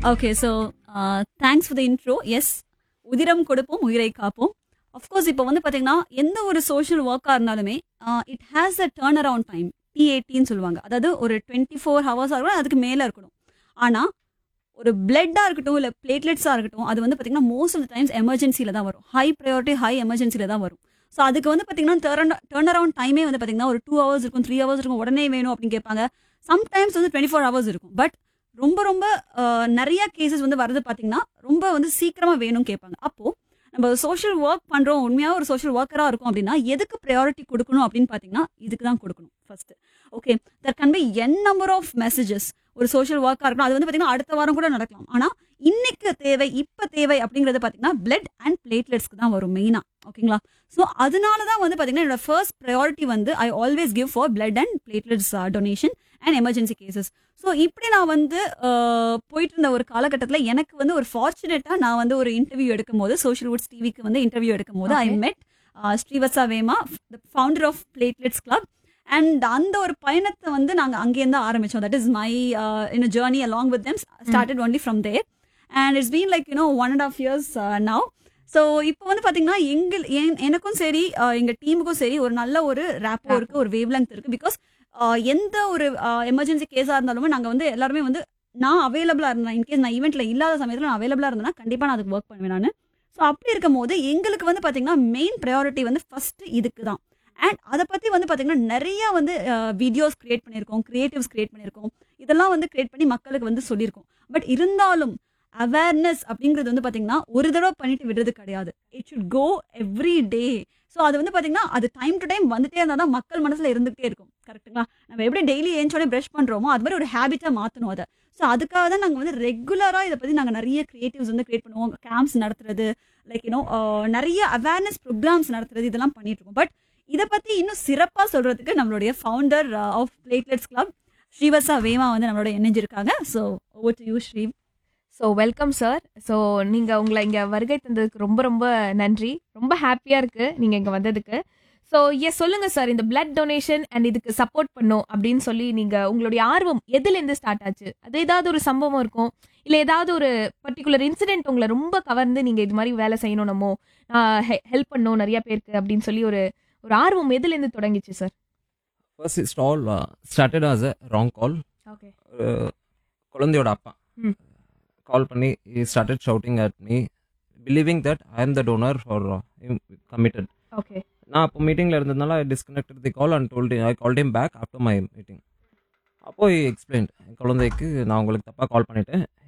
Okay so thanks for the intro yes உதிரம் கொடுப்போம் உயிரை காப்போம் அஃப்கோர்ஸ் இப்போ வந்து பார்த்தீங்கன்னா எந்த ஒரு சோஷியல் ஒர்க்காக இருந்தாலுமே it has a turn around time டிஏடின்னு சொல்லுவாங்க அதாவது ஒரு டுவெண்ட்டி ஃபோர் ஹவர்ஸாக இருக்கணும் அதுக்கு மேலே இருக்கணும் ஆனால் ஒரு பிளட்டாக இருக்கட்டும் இல்லை பிளேட்லெட்ஸாக இருக்கட்டும் அது வந்து பார்த்தீங்கன்னா மோஸ்ட் ஆஃப் த டைம்ஸ் எமர்ஜென்சியில் தான் வரும் ஹை ப்ரையாரிட்டி ஹை எமர்ஜென்சியில் தான் வரும் ஸோ அதுக்கு வந்து பார்த்தீங்கன்னா டேர்ன் டேர்ன் அரவுண்ட் டைமே வந்து பார்த்தீங்கன்னா ஒரு டூ ஹவர்ஸ் இருக்கும் த்ரீ ஹவர்ஸ் இருக்கும் உடனே வேணும் அப்படின்னு கேட்பாங்க சம்டைம்ஸ் வந்து டுவெண்ட்டி ஃபோர் ஹவர்ஸ் இருக்கும் பட் ரொம்ப ரொம்ப அஹ், நிறைய கேசஸ் வந்து வரது பார்த்தீங்கன்னா ரொம்ப வந்து சீக்கிரமாக வேணும் கேட்பாங்க அப்போது நம்ம சோஷியல் ஒர்க் பண்ணுறோம் உண்மையாக ஒரு சோஷியல் ஒர்க்கராக இருக்கும் அப்படின்னா எதுக்கு ப்ரையாரிட்டி கொடுக்கணும் அப்படின்னு பார்த்தீங்கன்னா இதுக்கு தான் கொடுக்கணும் first okay there can be N number of messages ஒரு சோஷியல் ஒர்க்காக இருக்கணும் அது வந்து பார்த்தீங்கன்னா அடுத்த வாரம் கூட நடக்கலாம் ஆனால் இன்னைக்கு தேவை இப்போ தேவை அப்படிங்கிறது பார்த்தீங்கன்னா பிளட் அண்ட் பிளேட்லெட்ஸ்க்கு தான் வரும் மெயினாக ஓகேங்களா ஸோ அதனால தான் வந்து பார்த்தீங்கன்னா என்னோட ஃபர்ஸ்ட் ப்ரையாரிட்டி வந்து I always give for blood and platelets donation and emergency cases so இப்படி நான் வந்து அஹ், போயிட்டு இருந்த ஒரு காலகட்டத்தில் எனக்கு வந்து ஒரு ஃபார்ச்சுனேட்டாக நான் வந்து ஒரு இன்டர்வியூ எடுக்கும் போது சோஷியல் வுட்ஸ் டிவிக்கு வந்து இன்டர்வியூ எடுக்கும் போது ஐ Okay. Met Srivatsa Vema the founder of platelets club and அந்த ஒரு பயணத்தை வந்து நாங்கள் அங்கேருந்து ஆரம்பித்தோம் that is my in journey along with them started only from there and it's been like you know one and of years now so இப்போ வந்து பார்த்தீங்கன்னா எங்கள் என்- எனக்கும் சரி uh, எங்க டீமுக்கும் சரி ஒரு நல்ல ஒரு ரேப்போ இருக்கு ஒரு வேவ் லெங்க் இருக்கு பிகாஸ் எந்த ஒரு எமர்ஜென்சி கேஸாக இருந்தாலுமே நாங்கள் வந்து எல்லாருமே வந்து நான் அவைலபிளாக இருந்தேன் இன்கேஸ் நான் ஈவெண்ட்டில் இல்லாத சமயத்தில் நான் அவைலபிளாக இருந்தேன்னா கண்டிப்பாக நான் அதுக்கு ஒர்க் பண்ணுவேன் நான் ஸோ அப்படி இருக்கும் போது எங்களுக்கு வந்து பார்த்தீங்கன்னா மெயின் ப்ரையாரிட்டி வந்து ஃபர்ஸ்ட் இதுக்கு தான் அண்ட் அதை பற்றி வந்து பார்த்தீங்கன்னா நிறைய வந்து வீடியோஸ் கிரியேட் பண்ணியிருக்கோம் கிரியேட்டிவ்ஸ் கிரியேட் பண்ணியிருக்கோம் இதெல்லாம் வந்து கிரியேட் பண்ணி மக்களுக்கு வந்து சொல்லியிருக்கோம் பட் இருந்தாலும் அவேர்னஸ் அப்படிங்கிறது வந்து பார்த்தீங்கன்னா ஒரு தடவை பண்ணிட்டு விடுறது கிடையாது it should go every day so அது வந்து பார்த்தீங்கன்னா அது டைம் டு டைம் வந்துட்டே இருந்தால் தான் மக்கள் மனசில் இருந்துகிட்டே இருக்கும் கரெக்ட்டுங்களா நம்ம எப்படி டெய்லி ஏஞ்சோடனே ப்ரஷ் பண்ணுறோமோ அது மாதிரி ஒரு ஹேபிட்டாக மாற்றணும் அதை ஸோ அதுக்காக தான் நாங்கள் வந்து ரெகுலராக இதை பற்றி நாங்கள் நிறைய கிரியேட்டிவ்ஸ் வந்து கிரியேட் பண்ணுவோம் கேம்ப்ஸ் நடத்துறது லைக் யூனோ நிறைய அவேர்னஸ் ப்ரோக்ராம்ஸ் நடத்துறது இதெல்லாம் பண்ணிட்டு இருக்கோம் பட் இதை பற்றி இன்னும் சிறப்பாக சொல்கிறதுக்கு நம்மளுடைய founder of platelets club Srivatsa Vema வந்து நம்மளோட இணைஞ்சிருக்காங்க so over to you Sri so welcome sir so நீங்கள் உங்களை இங்கே வருகை தந்ததுக்கு ரொம்ப ரொம்ப நன்றி ரொம்ப ஹாப்பியாக இருக்குது நீங்கள் இங்கே வந்ததுக்கு ஸோ எஸ் சொல்லுங்கள் சார் இந்த பிளட் டொனேஷன் அண்ட் இதுக்கு சப்போர்ட் பண்ணும் அப்படின்னு சொல்லி நீங்கள் உங்களுடைய ஆர்வம் எதுலேருந்து ஸ்டார்ட் ஆச்சு அது ஏதாவது ஒரு சம்பவம் இருக்கும் இல்லை ஏதாவது ஒரு பர்டிகுலர் இன்சிடென்ட் உங்களை ரொம்ப கவர்ந்து நீங்கள் இது மாதிரி வேலை செய்யணும் நம்ம ஹெல்ப் பண்ணணும் நிறைய பேருக்கு அப்படின்னு சொல்லி ஒரு ஒரு ஆர்வம் எதுலேருந்து தொடங்கிச்சு sir first it's all started as a wrong call okay குழந்தையோட அப்பா ம். கால் பண்ணி started shouting at me believing that I am the donor for committed okay நான் அப்போ மீட்டிங்கில் இருந்ததுனால I disconnected the call and told I call them back after my meeting அப்போ explain குழந்தைக்கு நான் உங்களுக்கு தப்பாக கால் பண்ணிட்டேன்